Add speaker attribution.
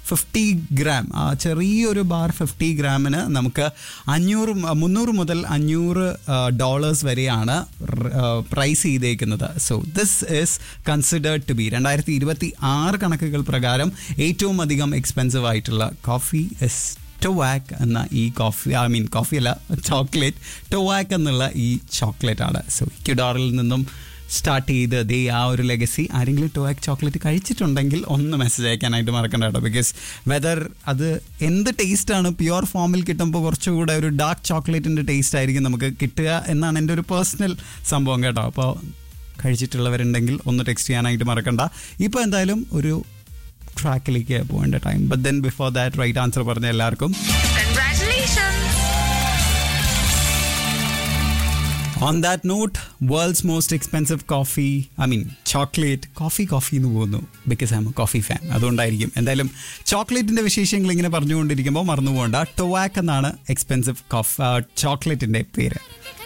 Speaker 1: Fifty gram ആ ചെറിയൊരു bar fifty ഗ്രാമിന് നമുക്ക് അഞ്ഞൂറ് മ- മുന്നൂറ് മുതൽ അഞ്ഞൂറ് ഡോളേഴ്സ് വരെയാണ് പ്രൈസ് ചെയ്തേക്കുന്നത് so this is considered to be രണ്ടായിരത്തി ഇരുപത്തി ആറ് കണക്കുകൾ പ്രകാരം ഏറ്റവും അധികം എക്സ്പെൻസീവ് ആയിട്ടുള്ള കോഫി ഇസ് ടൊവാക്ക് എന്ന ഈ കോഫി ഐ മീൻ കോഫി അല്ല ചോക്ലേറ്റ് ടൊവാക്ക് എന്നുള്ള ഈ ചോക്ലേറ്റ് ആണ് സോ ഇക്യുഡോറിൽ നിന്നും സ്റ്റാർട്ട് ചെയ്ത് ദേ ആ ഒരു ലെഗസി ആരെങ്കിലും ടൊവാക്ക് ചോക്ലേറ്റ് കഴിച്ചിട്ടുണ്ടെങ്കിൽ ഒന്ന് മെസ്സേജ് അയക്കാനായിട്ട് മറക്കണ്ട കേട്ടോ ബിക്കോസ് വെദർ അത് എന്ത് ടേസ്റ്റാണ് പ്യുവർ ഫോമിൽ കിട്ടുമ്പോൾ കുറച്ചുകൂടെ ഒരു ഡാർക്ക് ചോക്ലേറ്റിൻ്റെ ടേസ്റ്റ് ആയിരിക്കും നമുക്ക് കിട്ടുക എന്നാണ് എൻ്റെ ഒരു പേഴ്സണൽ സംഭവം കേട്ടോ അപ്പോൾ കഴിച്ചിട്ടുള്ളവരുണ്ടെങ്കിൽ ഒന്ന് ടെക്സ്റ്റ് ചെയ്യാനായിട്ട് മറക്കണ്ട ഇപ്പോൾ എന്തായാലും ഒരു ട്രാക്കിലേക്ക് പോകേണ്ട time but then before that right answer പറഞ്ഞ എല്ലാവർക്കും
Speaker 2: Congratulations!
Speaker 1: On that note world's most expensive coffee I mean chocolate coffee coffee എന്ന് പോകുന്നു because I'm a coffee fan അതുകൊണ്ടായിരിക്കും എന്തായാലും ചോക്ലേറ്റിന്റെ വിശേഷങ്ങൾ ഇങ്ങനെ പറഞ്ഞുകൊണ്ടിരിക്കുമ്പോൾ മറന്നു പോകണ്ട ടൊവാക്ക് എന്നാണ് എക്സ്പെൻസീവ് കോഫ് ചോക്ലേറ്റിന്റെ പേര്